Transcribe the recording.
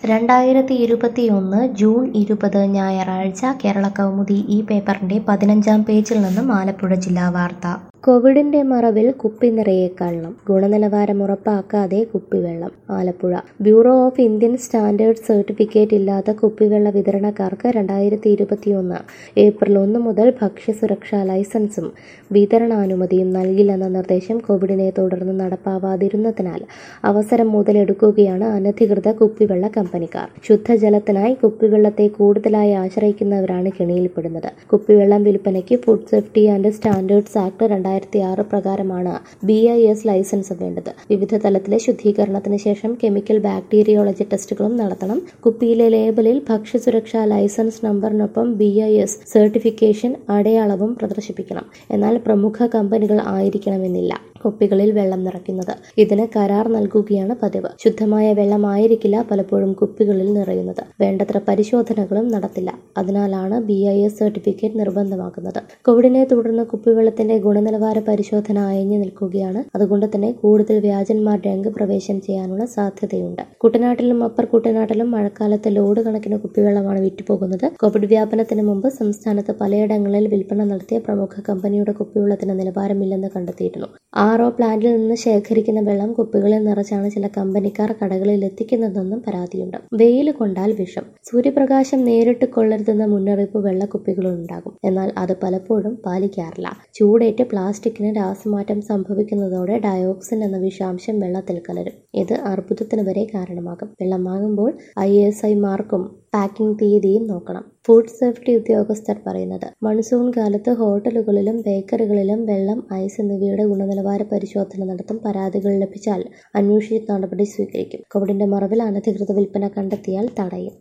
രണ്ടായിരത്തി ഇരുപത്തിയൊന്ന് ജൂൺ ഇരുപത് ഞായറാഴ്ച കേരളകൗമുദി ഈ പേപ്പറിന്റെ പതിനഞ്ചാം പേജിൽ നിന്നും ആലപ്പുഴ ജില്ലാ വാർത്ത കോവിഡിന്റെ മറവിൽ കുപ്പി നിറയെ കള്ളം ഗുണനിലവാരം ഉറപ്പാക്കാതെ കുപ്പിവെള്ളം Alappuzha Bureau of Indian Standard certificate ഇല്ലാത്ത കുപ്പിവെള്ള വിതരണക്കാർക്ക് രണ്ടായിരത്തി ഇരുപത്തിയൊന്ന് ഏപ്രിൽ ഒന്ന് മുതൽ ഭക്ഷ്യസുരക്ഷാ ലൈസൻസും വിതരണാനുമതിയും നൽകില്ലെന്ന നിർദ്ദേശം കോവിഡിനെ തുടർന്ന് നടപ്പാവാതിരുന്നതിനാൽ അവസരം മുതലെടുക്കുകയാണ് അനധികൃത കുപ്പിവെള്ള കമ്പനിക്കാർ ശുദ്ധജലത്തിനായി കുപ്പിവെള്ളത്തെ കൂടുതലായി ആശ്രയിക്കുന്നവരാണ് കെണിയിൽപ്പെടുന്നത് കുപ്പിവെള്ളം വിൽപ്പനയ്ക്ക് Food Safety and Standards Act രണ്ടായിരത്തി ആറ് പ്രകാരമാണ് ബി ഐ എസ് ലൈസൻസ് വേണ്ടത് വിവിധ തലത്തിലെ ശുദ്ധീകരണത്തിന് ശേഷം കെമിക്കൽ ബാക്ടീരിയോളജി ടെസ്റ്റുകളും നടത്തണം കുപ്പിയിലെ ലേബലിൽ ഭക്ഷ്യസുരക്ഷാ ലൈസൻസ് നമ്പറിനൊപ്പം ബി ഐ എസ് സർട്ടിഫിക്കേഷൻ അടയാളവും പ്രദർശിപ്പിക്കണം എന്നാൽ പ്രമുഖ കമ്പനികൾ ആയിരിക്കണമെന്നില്ല കുപ്പികളിൽ വെള്ളം നിറയ്ക്കുന്നത് ഇതിന് കരാർ നൽകുകയാണ് പതിവ് ശുദ്ധമായ വെള്ളമായിരിക്കില്ല പലപ്പോഴും കുപ്പികളിൽ നിറയുന്നത് വേണ്ടത്ര പരിശോധനകളും നടത്തില്ല അതിനാലാണ് ബി ഐ എസ് സർട്ടിഫിക്കറ്റ് നിർബന്ധമാക്കുന്നത് കോവിഡിനെ തുടർന്ന് കുപ്പിവെള്ളത്തിന്റെ ഗുണനിലവാര പരിശോധന അയഞ്ഞു നിൽക്കുകയാണ് അതുകൊണ്ട് തന്നെ കൂടുതൽ വ്യാജന്മാർ രംഗപ്രവേശം ചെയ്യാനുള്ള സാധ്യതയുണ്ട് കുട്ടനാട്ടിലും അപ്പർ കുട്ടനാട്ടിലും മഴക്കാലത്ത് ലോഡ് കണക്കിന് കുപ്പിവെള്ളമാണ് വിറ്റുപോകുന്നത് കോവിഡ് വ്യാപനത്തിന് മുമ്പ് സംസ്ഥാനത്ത് പലയിടങ്ങളിൽ വിൽപ്പന നടത്തിയ പ്രമുഖ കമ്പനിയുടെ കുപ്പിവെള്ളത്തിന് നിലവാരമില്ലെന്ന് കണ്ടെത്തിയിരുന്നു ആർ ഒ പ്ലാന്റിൽ നിന്ന് ശേഖരിക്കുന്ന വെള്ളം കുപ്പികളിൽ നിറച്ചാണ് ചില കമ്പനിക്കാർ കടകളിൽ എത്തിക്കുന്നതെന്നും പരാതിയുണ്ട് വെയിൽ കൊണ്ടാൽ വിഷം സൂര്യപ്രകാശം നേരിട്ട് കൊള്ളരുതെന്ന മുന്നറിയിപ്പ് വെള്ളക്കുപ്പികളിൽ ഉണ്ടാകും എന്നാൽ അത് പലപ്പോഴും പാലിക്കാറില്ല ചൂടേറ്റ് പ്ലാസ്റ്റിക്കിന് രാസമാറ്റം സംഭവിക്കുന്നതോടെ ഡയോക്സിൻ എന്ന വിഷാംശം വെള്ളത്തിൽ കലരും ഇത് അർബുദത്തിന് വരെ കാരണമാകും വെള്ളം വാങ്ങുമ്പോൾ ഐ എസ് ഐ മാർക്കും പാക്കിംഗ് തീയതിയും നോക്കണം ഫുഡ് സേഫ്റ്റി ഉദ്യോഗസ്ഥർ പറയുന്നത് മൺസൂൺ കാലത്ത് ഹോട്ടലുകളിലും ബേക്കറികളിലും വെള്ളം ഐസ് എന്നിവയുടെ ഗുണനിലവാര പരിശോധന നടത്തും പരാതികൾ ലഭിച്ചാൽ അന്വേഷിച്ച് നടപടി സ്വീകരിക്കും കോവിഡിന്റെ മറവിൽ അനധികൃത വിൽപ്പന കണ്ടെത്തിയാൽ തടയും